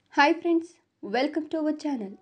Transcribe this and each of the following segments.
hi friends welcome to our channel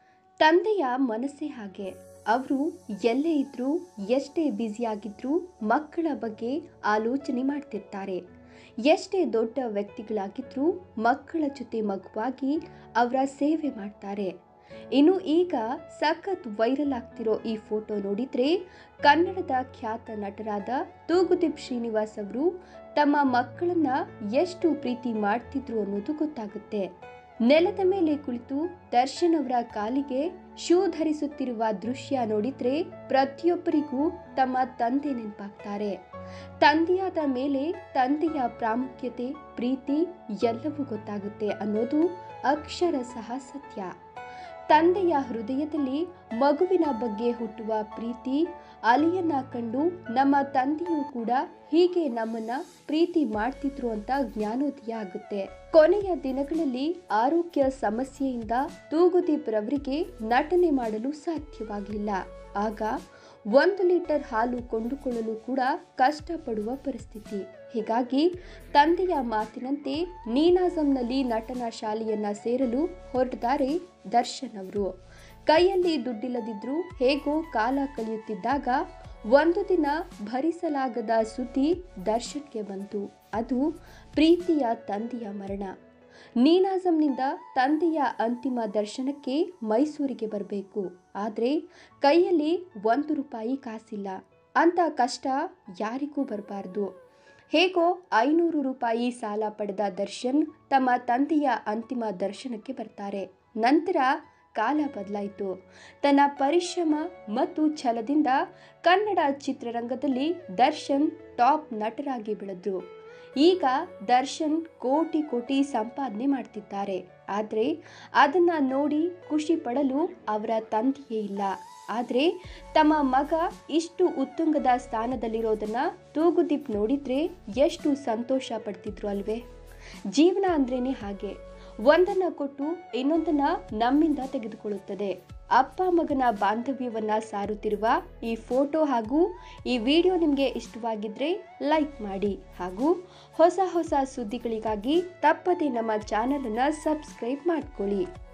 ತಂದೆಯ ಮನಸ್ಸೇ ಹಾಗೆ ಅವರು ಎಲ್ಲೇ ಇದ್ರೂ ಎಷ್ಟೇ ಬ್ಯುಸಿಯಾಗಿದ್ರೂ ಮಕ್ಕಳ ಬಗ್ಗೆ ಆಲೋಚನೆ ಮಾಡ್ತಿರ್ತಾರೆ ಎಷ್ಟೇ ದೊಡ್ಡ ವ್ಯಕ್ತಿಗಳಾಗಿದ್ರೂ ಮಕ್ಕಳ ಜೊತೆ ಮಗುವಾಗಿ ಅವರ ಸೇವೆ ಮಾಡ್ತಾರೆ ಇನ್ನು ಈಗ ಸಖತ್ ವೈರಲ್ ಆಗ್ತಿರೋ ಈ ಫೋಟೋ ನೋಡಿದ್ರೆ ಕನ್ನಡದ ಖ್ಯಾತ ನಟರಾದ ತೂಗುದೀಪ್ ಶ್ರೀನಿವಾಸ್ ಅವರು ತಮ್ಮ ಮಕ್ಕಳನ್ನ ಎಷ್ಟು ಪ್ರೀತಿ ಮಾಡ್ತಿದ್ರು ಅನ್ನೋದು ಗೊತ್ತಾಗುತ್ತೆ ನೆಲದ ಮೇಲೆ ಕುಳಿತು ದರ್ಶನ್ ಅವರ ಕಾಲಿಗೆ ಶೂ ಧರಿಸುತ್ತಿರುವ ದೃಶ್ಯ ನೋಡಿದ್ರೆ ಪ್ರತಿಯೊಬ್ಬರಿಗೂ ತಮ್ಮ ತಂದೆ ನೆನಪಾಗ್ತಾರೆ ತಂದೆಯಾದ ಮೇಲೆ ತಂದೆಯ ಪ್ರಾಮುಖ್ಯತೆ ಪ್ರೀತಿ ಎಲ್ಲವೂ ಗೊತ್ತಾಗುತ್ತೆ ಅನ್ನೋದು ಅಕ್ಷರ ಸಹ ಸತ್ಯ ತಂದೆಯ ಹೃದಯದಲ್ಲಿ ಮಗುವಿನ ಬಗ್ಗೆ ಹುಟ್ಟುವ ಪ್ರೀತಿ ಅಲಿಯನ್ನ ಕಂಡು ನಮ್ಮ ತಂದೆಯೂ ಕೂಡ ಹೀಗೆ ನಮ್ಮನ್ನ ಪ್ರೀತಿ ಮಾಡ್ತಿದ್ರು ಅಂತ ಜ್ಞಾನೋದಯ ಆಗುತ್ತೆ ಕೊನೆಯ ದಿನಗಳಲ್ಲಿ ಆರೋಗ್ಯ ಸಮಸ್ಯೆಯಿಂದ ತೂಗುದೀಪ್ ರವರಿಗೆ ನಟನೆ ಮಾಡಲು ಸಾಧ್ಯವಾಗಲಿಲ್ಲ ಆಗ ಒಂದು ಲೀಟರ್ ಹಾಲು ಕೊಂಡುಕೊಳ್ಳಲು ಕೂಡ ಕಷ್ಟಪಡುವ ಪರಿಸ್ಥಿತಿ ಹೀಗಾಗಿ ತಂದೆಯ ಮಾತಿನಂತೆ ನೀನಾಜಂನಲ್ಲಿ ನಟನ ಶಾಲೆಯನ್ನ ಸೇರಲು ಹೊರಟಿದ್ದಾರೆ ದರ್ಶನ್ ಅವರು ಕೈಯಲ್ಲಿ ದುಡ್ಡಿಲ್ಲದಿದ್ರೂ ಹೇಗೋ ಕಾಲ ಕಳೆಯುತ್ತಿದ್ದಾಗ ಒಂದು ದಿನ ಭರಿಸಲಾಗದ ಸುದ್ದಿ ದರ್ಶನ್ಗೆ ಬಂತು ಅದು ಪ್ರೀತಿಯ ತಂದೆಯ ಮರಣ ನೀನಾಜಂನಿಂದ ತಂದೆಯ ಅಂತಿಮ ದರ್ಶನಕ್ಕೆ ಮೈಸೂರಿಗೆ ಬರಬೇಕು ಆದರೆ ಕೈಯಲ್ಲಿ ಒಂದು ರೂಪಾಯಿ ಕಾಸಿಲ್ಲ ಅಂತ ಕಷ್ಟ ಯಾರಿಗೂ ಬರಬಾರ್ದು ಹೇಗೋ ಐನೂರು ರೂಪಾಯಿ ಸಾಲ ಪಡೆದ ದರ್ಶನ್ ತಮ್ಮ ತಂದೆಯ ಅಂತಿಮ ದರ್ಶನಕ್ಕೆ ಬರ್ತಾರೆ ನಂತರ ಕಾಲ ಬದಲಾಯಿತು ತನ್ನ ಪರಿಶ್ರಮ ಮತ್ತು ಛಲದಿಂದ ಕನ್ನಡ ಚಿತ್ರರಂಗದಲ್ಲಿ ದರ್ಶನ್ ಟಾಪ್ ನಟರಾಗಿ ಬೆಳೆದ್ರು ಈಗ ದರ್ಶನ್ ಕೋಟಿ ಕೋಟಿ ಸಂಪಾದನೆ ಮಾಡ್ತಿದ್ದಾರೆ ಆದರೆ ಅದನ್ನ ನೋಡಿ ಖುಷಿ ಪಡಲು ಅವರ ತಂದೆಯೇ ಇಲ್ಲ ಆದರೆ ತಮ್ಮ ಮಗ ಇಷ್ಟು ಉತ್ತುಂಗದ ಸ್ಥಾನದಲ್ಲಿರೋದನ್ನ ತೂಗುದೀಪ್ ನೋಡಿದ್ರೆ ಎಷ್ಟು ಸಂತೋಷ ಪಡ್ತಿದ್ರು ಅಲ್ವೇ ಜೀವನ ಅಂದ್ರೇನೆ ಹಾಗೆ ಒಂದನ್ನ ಕೊಟ್ಟು ಇನ್ನೊಂದನ್ನ ನಮ್ಮಿಂದ ತೆಗೆದುಕೊಳ್ಳುತ್ತದೆ ಅಪ್ಪ ಮಗನ ಬಾಂಧವ್ಯವನ್ನ ಸಾರುತ್ತಿರುವ ಈ ಫೋಟೋ ಹಾಗೂ ಈ ವಿಡಿಯೋ ನಿಮಗೆ ಇಷ್ಟವಾಗಿದ್ರೆ ಲೈಕ್ ಮಾಡಿ ಹಾಗೂ ಹೊಸ ಹೊಸ ಸುದ್ದಿಗಳಿಗಾಗಿ ತಪ್ಪದೆ ನಮ್ಮ ಚಾನಲನ್ನು ಸಬ್ಸ್ಕ್ರೈಬ್ ಮಾಡ್ಕೊಳ್ಳಿ